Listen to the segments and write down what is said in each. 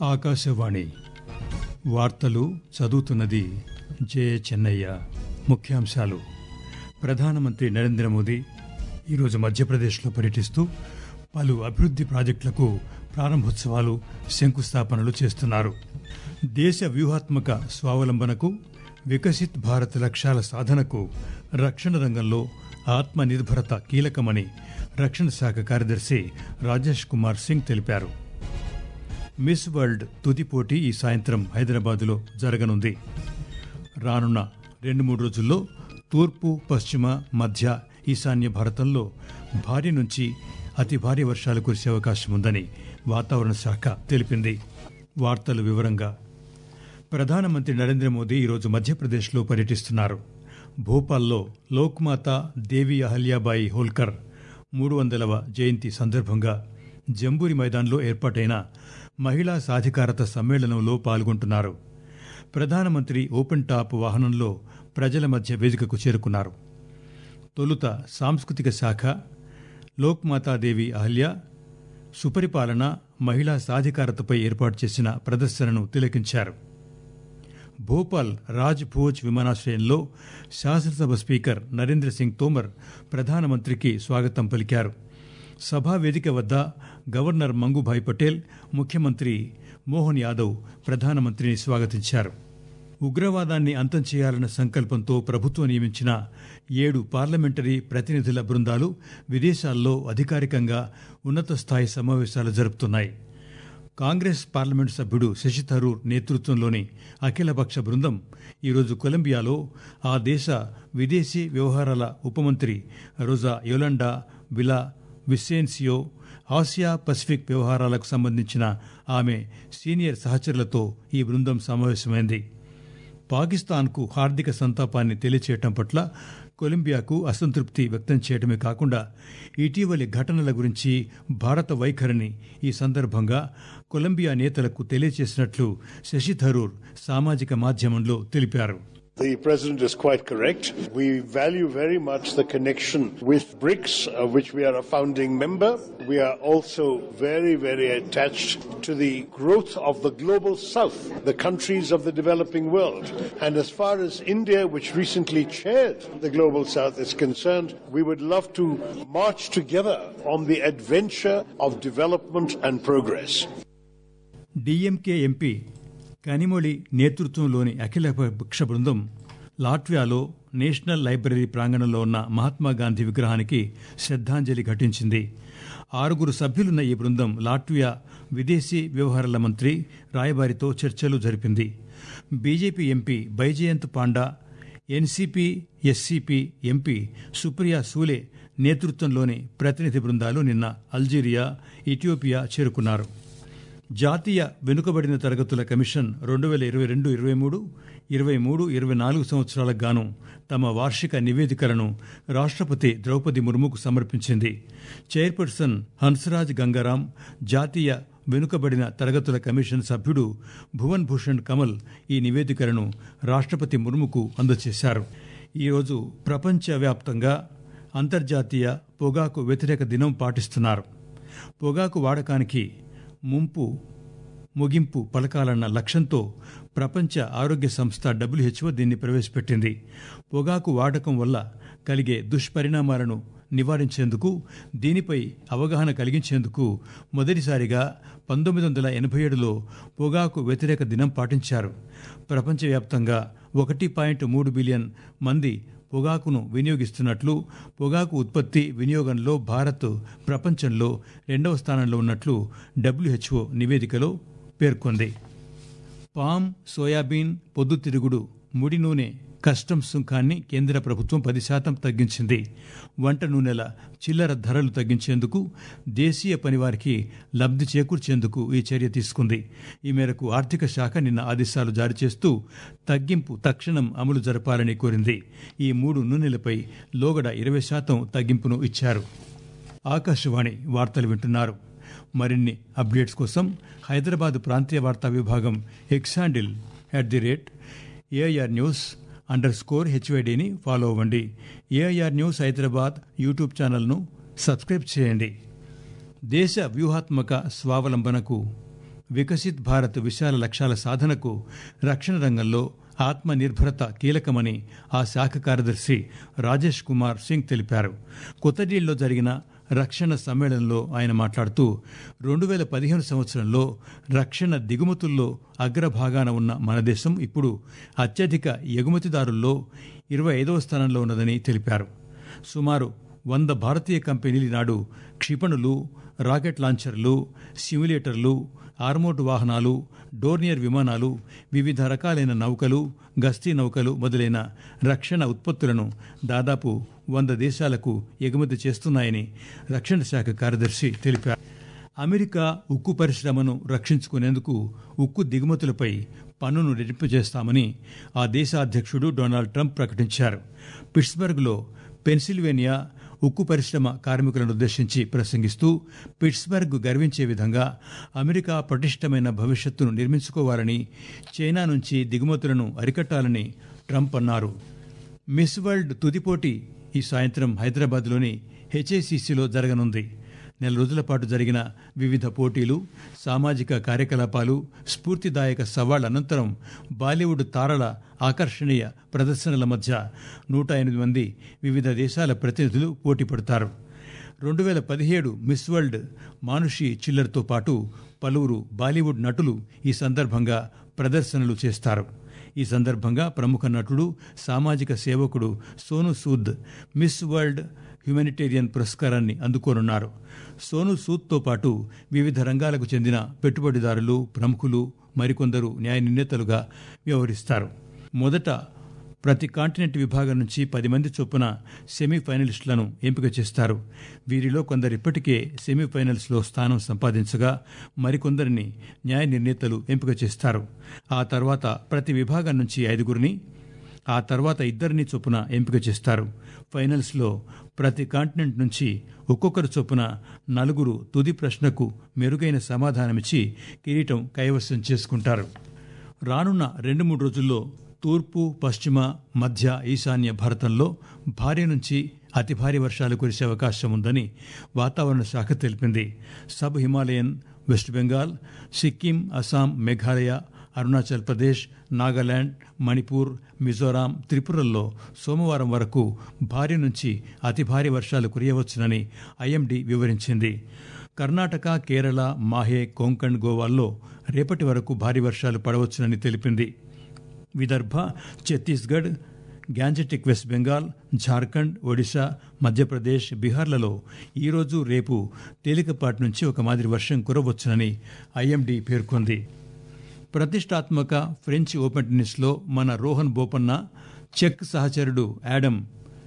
ఆకాశవాణి వార్తలు చదువుతున్నది జే చెన్నయ్య ముఖ్యాంశాలు ప్రధానమంత్రి నరేంద్ర మోదీ ఈరోజు మధ్యప్రదేశ్లో పర్యటిస్తూ పలు అభివృద్ది ప్రాజెక్టులకు ప్రారంభోత్సవాలు శంకుస్థాపనలు చేస్తున్నారు దేశ వ్యూహాత్మక స్వావలంబనకు వికసిత్ భారత్ లక్ష్యాల సాధనకు రక్షణ రంగంలో ఆత్మ నిర్భరత కీలకమని రక్షణ శాఖ కార్యదర్శి రాజేష్ కుమార్ సింగ్ తెలిపారు మిస్ వరల్డ్ తుది పోటీ ఈ సాయంత్రం హైదరాబాదులో జరగనుంది రానున్న రెండు మూడు రోజుల్లో తూర్పు పశ్చిమ మధ్య ఈశాన్య భారతంలో భారీ నుంచి అతి భారీ వర్షాలు కురిసే అవకాశం ఉందని వాతావరణ శాఖ తెలిపింది వార్తలు వివరంగా ప్రధానమంత్రి నరేంద్ర మోదీ ఈరోజు మధ్యప్రదేశ్లో పర్యటిస్తున్నారు భోపాల్లో లోక్మాత దేవి అహల్యాబాయి హోల్కర్ మూడు వందలవ జయంతి సందర్భంగా జంబూరి మైదాన్లో ఏర్పాటైన మహిళా సాధికారత సమ్మేళనంలో పాల్గొంటున్నారు ప్రధానమంత్రి ఓపెన్ టాప్ వాహనంలో ప్రజల మధ్య వేదికకు చేరుకున్నారు తొలుత సాంస్కృతిక శాఖ లోక్మాతాదేవి అహల్య సుపరిపాలన మహిళా సాధికారతపై ఏర్పాటు చేసిన ప్రదర్శనను తిలకించారు భోపాల్ రాజ్ భోజ్ విమానాశ్రయంలో శాసనసభ స్పీకర్ నరేంద్ర సింగ్ తోమర్ ప్రధానమంత్రికి స్వాగతం పలికారు సభా వేదిక వద్ద గవర్నర్ మంగుభాయ్ పటేల్ ముఖ్యమంత్రి మోహన్ యాదవ్ ప్రధానమంత్రిని స్వాగతించారు ఉగ్రవాదాన్ని అంతం చేయాలన్న సంకల్పంతో ప్రభుత్వం నియమించిన ఏడు పార్లమెంటరీ ప్రతినిధుల బృందాలు విదేశాల్లో అధికారికంగా ఉన్నత స్థాయి సమావేశాలు జరుపుతున్నాయి కాంగ్రెస్ పార్లమెంటు సభ్యుడు శశి థరూర్ నేతృత్వంలోని అఖిలపక్ష బృందం ఈరోజు కొలంబియాలో ఆ దేశ విదేశీ వ్యవహారాల ఉపమంత్రి రోజా యోలండా బిలా విస్సేన్సియో ఆసియా పసిఫిక్ వ్యవహారాలకు సంబంధించిన ఆమె సీనియర్ సహచరులతో ఈ బృందం సమావేశమైంది పాకిస్తాన్కు హార్దిక సంతాపాన్ని తెలియచేయటం పట్ల కొలంబియాకు అసంతృప్తి వ్యక్తం చేయడమే కాకుండా ఇటీవలి ఘటనల గురించి భారత వైఖరిని ఈ సందర్భంగా కొలంబియా నేతలకు తెలియచేసినట్లు శశి థరూర్ సామాజిక మాధ్యమంలో తెలిపారు The President is quite correct. We value very much the connection with BRICS, of which we are a founding member. We are also very, very attached to the growth of the global south, the countries of the developing world. And as far as India, which recently chaired the global south, is concerned, we would love to march together on the adventure of development and progress. DMK MP Kanimozhi నేతృత్వంలోని అఖిలపక్ష బృందం లాట్వియాలో national library ప్రాంగణంలో ఉన్న మహాత్మాగాంధీ విగ్రహానికి శ్రద్దాంజలి ఘటించింది ఆరుగురు సభ్యులున్న ఈ బృందం Latvia విదేశీ వ్యవహారాల మంత్రి రాయబారితో చర్చలు జరిపింది BJP MP Baijayant Panda NCP SCP MP Supriya Sule నేతృత్వంలోని ప్రతినిధి బృందాలు నిన్న అల్జీరియా ఇథియోపియా చేరుకున్నారు జాతీయ వెనుకబడిన తరగతుల కమిషన్ రెండు వేల ఇరవై రెండు ఇరవై మూడు ఇరవై మూడు ఇరవై నాలుగు సంవత్సరాలకు గాను తమ వార్షిక నివేదికలను రాష్ట్రపతి ద్రౌపది ముర్ముకు సమర్పించింది చైర్పర్సన్ హన్సరాజ్ గంగారాం జాతీయ వెనుకబడిన తరగతుల కమిషన్ సభ్యుడు భువన్ భూషణ్ కమల్ ఈ నివేదికలను రాష్ట్రపతి ముర్ముకు అందజేశారు ఈరోజు ప్రపంచవ్యాప్తంగా అంతర్జాతీయ పొగాకు వ్యతిరేక దినం పాటిస్తున్నారు పొగాకు వాడకానికి ముంపు ముగింపు పలకాలన్న లక్ష్యంతో ప్రపంచ ఆరోగ్య సంస్థ డబ్ల్యూహెచ్ఓ దీన్ని ప్రవేశపెట్టింది పొగాకు వాడకం వల్ల కలిగే దుష్పరిణామాలను నివారించేందుకు దీనిపై అవగాహన కలిగించేందుకు మొదటిసారిగా పంతొమ్మిది వందల ఎనభై ఏడులో పొగాకు వ్యతిరేక దినం పాటించారు ప్రపంచవ్యాప్తంగా ఒకటి పాయింట్ మూడు బిలియన్ మంది పొగాకును వినియోగిస్తున్నట్లు పొగాకు ఉత్పత్తి వినియోగంలో భారత్ ప్రపంచంలో రెండవ స్థానంలో ఉన్నట్లు డబ్ల్యూహెచ్ఓ నివేదికలో పేర్కొంది పామ్ సోయాబీన్ పొద్దుతిరుగుడు ముడి నూనె కస్టమ్స్ సుంకాన్ని కేంద్ర ప్రభుత్వం పది శాతం తగ్గించింది వంట నూనెల చిల్లర ధరలు తగ్గించేందుకు దేశీయ పనివారికి లబ్ధి చేకూర్చేందుకు ఈ చర్య తీసుకుంది ఈ మేరకు ఆర్థిక శాఖ నిన్న ఆదేశాలు జారీ చేస్తూ తగ్గింపు తక్షణం అమలు జరపాలని కోరింది ఈ మూడు నూనెలపై లోగడ ఇరవై శాతం తగ్గింపును ఇచ్చారు ఆకాశవాణి వార్తలు వింటున్నారు మరిన్ని అప్డేట్స్ కోసం హైదరాబాద్ ప్రాంతీయ వార్తా విభాగం X handle at the rate AIR news under score హెచ్వైడిని ఫాలో అవ్వండి ఏఐఆర్ న్యూస్ హైదరాబాద్ యూట్యూబ్ ఛానల్ను సబ్స్క్రైబ్ చేయండి దేశ వ్యూహాత్మక స్వావలంబనకు వికసిత్ భారత్ విశాల లక్ష్యాల సాధనకు రక్షణ రంగంలో ఆత్మ నిర్భరత కీలకమని ఆ శాఖ కార్యదర్శి రాజేష్ కుమార్ సింగ్ తెలిపారు కొత్తడిల్లో జరిగిన రక్షణ సమ్మేళనంలో ఆయన మాట్లాడుతూ రెండు వేల పదిహేను సంవత్సరంలో రక్షణ దిగుమతుల్లో అగ్రభాగాన ఉన్న మన దేశం ఇప్పుడు అత్యధిక ఎగుమతిదారుల్లో ఇరవై ఐదవ స్థానంలో ఉన్నదని తెలిపారు సుమారు వంద భారతీయ కంపెనీలు నాడు క్షిపణులు రాకెట్ లాంచర్లు సిమ్యులేటర్లు ఆర్మోడ్ వాహనాలు డోర్నియర్ విమానాలు వివిధ రకాలైన నౌకలు గస్తీ నౌకలు మొదలైన రక్షణ ఉత్పత్తులను దాదాపు వంద దేశాలకు ఎగుమతి చేస్తున్నాయని రక్షణ శాఖ కార్యదర్శి తెలిపారు అమెరికా ఉక్కు పరిశ్రమను రక్షించుకునేందుకు ఉక్కు దిగుమతులపై పన్నును రెట్టింపు ఆ దేశ అధ్యక్షుడు డొనాల్డ్ ట్రంప్ ప్రకటించారు పిట్స్బర్గ్లో పెన్సిల్వేనియా ఉక్కు పరిశ్రమ కార్మికులను ఉద్దేశించి ప్రసంగిస్తూ పిట్స్బర్గ్ గర్వించే విధంగా అమెరికా పటిష్టమైన భవిష్యత్తును నిర్మించుకోవాలని చైనా నుంచి దిగుమతులను అరికట్టాలని ట్రంప్ అన్నారు మిస్ వరల్డ్ తుదిపోటీ ఈ సాయంత్రం హైదరాబాద్లోని హెచ్ఏసిసిలో జరగనుంది నెల రోజుల పాటు జరిగిన వివిధ పోటీలు సామాజిక కార్యకలాపాలు స్ఫూర్తిదాయక సవాళ్ల అనంతరం బాలీవుడ్ తారల ఆకర్షణీయ ప్రదర్శనల మధ్య నూట ఎనిమిది మంది వివిధ దేశాల ప్రతినిధులు పోటీ పడతారు రెండు వేల పదిహేడు మిస్ వరల్డ్ మానుషి చిల్లర్తో పాటు పలువురు బాలీవుడ్ నటులు ఈ సందర్భంగా ప్రదర్శనలు చేస్తారు ఈ సందర్భంగా ప్రముఖ నటుడు సామాజిక సేవకుడు Sonu Sood Miss World humanitarian పురస్కారాన్ని అందుకోనున్నారు సోను సూద్తో పాటు వివిధ రంగాలకు చెందిన పెట్టుబడిదారులు ప్రముఖులు మరికొందరు న్యాయ నిర్ణేతలుగా వ్యవహరిస్తారు మొదట ప్రతి కాంటినెంట్ విభాగం నుంచి పది మంది చొప్పున సెమీఫైనలిస్టులను ఎంపిక చేస్తారు వీరిలో కొందరు ఇప్పటికే సెమీఫైనల్స్లో స్థానం సంపాదించగా మరికొందరిని న్యాయ నిర్ణేతలు ఎంపిక చేస్తారు ఆ తర్వాత ప్రతి విభాగం నుంచి ఐదుగురిని ఆ తర్వాత ఇద్దరిని చొప్పున ఎంపిక చేస్తారు ఫైనల్స్లో ప్రతి కాంటినెంట్ నుంచి ఒక్కొక్కరు చొప్పున నలుగురు తుది ప్రశ్నకు మెరుగైన సమాధానమిచ్చి కిరీటం కైవసం చేసుకుంటారు రానున్న రెండు మూడు రోజుల్లో తూర్పు పశ్చిమ మధ్య ఈశాన్య భారతంలో భారీ నుంచి అతి భారీ వర్షాలు కురిసే అవకాశం ఉందని వాతావరణ శాఖ తెలిపింది sub Himalayan West Bengal Sikkim Assam Meghalaya Arunachal Pradesh Nagaland Manipur Mizoram త్రిపురల్లో సోమవారం వరకు భారీ నుంచి అతి భారీ వర్షాలు కురియవచ్చునని ఐఎండీ వివరించింది కర్ణాటక కేరళ మాహే కొంకణ్ గోవాల్లో రేపటి వరకు భారీ వర్షాలు పడవచ్చునని తెలిపింది విదర్భ ఛత్తీస్గఢ్ గ్యాంజెటిక్ వెస్ట్ బెంగాల్ ఝార్ఖండ్ ఒడిశా మధ్యప్రదేశ్ బీహార్లలో ఈరోజు రేపు తేలికపాటి నుంచి ఒక మాదిరి వర్షం కురవచ్చునని ఐఎండీ పేర్కొంది ప్రతిష్టాత్మక ఫ్రెంచ్ ఓపెన్ టెన్నిస్లో మన రోహన్ బోపన్న చెక్ సహచరుడు యాడమ్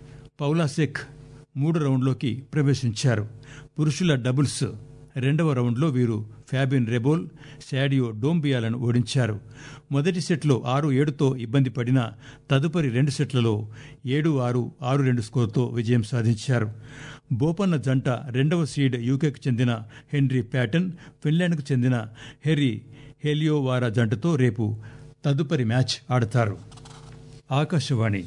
పౌలాసెక్ మూడు రౌండ్లోకి ప్రవేశించారు పురుషుల డబుల్స్ రెండవ రౌండ్లో వీరు ఫ్యాబిన్ రెబోల్ శాడియో డోంబియాలను ఓడించారు మొదటి సెట్లో ఆరు ఏడుతో ఇబ్బంది పడిన తదుపరి రెండు సెట్లలో ఏడు ఆరు ఆరు రెండు స్కోర్తో విజయం సాధించారు బోపన్న జంట రెండవ సీడ్ యూకేకు చెందిన హెన్రీ ప్యాటన్ ఫిన్లాండ్కు చెందిన హెర్రీ హెలియోవారా జంటతో రేపు తదుపరి మ్యాచ్ ఆడతారు ఆకాశవాణి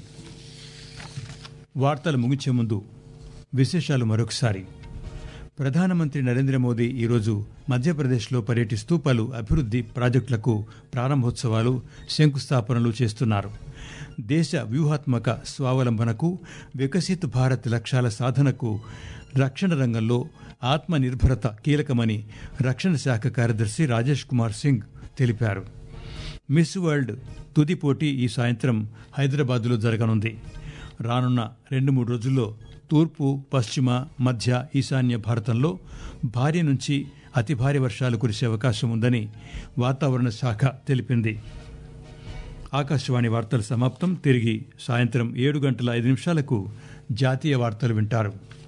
వార్తలు ముగించే ముందు విశేషాలు మరొకసారి ప్రధానమంత్రి నరేంద్ర మోదీ ఈరోజు మధ్యప్రదేశ్లో పర్యటిస్తూ పలు అభివృద్ది ప్రాజెక్టులకు ప్రారంభోత్సవాలు శంకుస్థాపనలు చేస్తున్నారు దేశ వ్యూహాత్మక స్వావలంబనకు వికసిత్ భారత్ లక్ష్యాల సాధనకు రక్షణ రంగంలో ఆత్మ నిర్భరత కీలకమని రక్షణ శాఖ కార్యదర్శి రాజేష్ కుమార్ సింగ్ తెలిపారు మిస్ వరల్డ్ తుది పోటీ ఈ సాయంత్రం హైదరాబాద్లో జరగనుంది రానున్న రెండు మూడు రోజుల్లో తూర్పు పశ్చిమ మధ్య ఈశాన్య భారతంలో భారీ నుంచి అతి భారీ వర్షాలు కురిసే అవకాశం ఉందని వాతావరణ శాఖ తెలిపింది ఆకాశవాణి వార్తలు సమాప్తం తిరిగి సాయంత్రం ఏడు గంటల ఐదు నిమిషాలకు జాతీయ వార్తలు వింటారు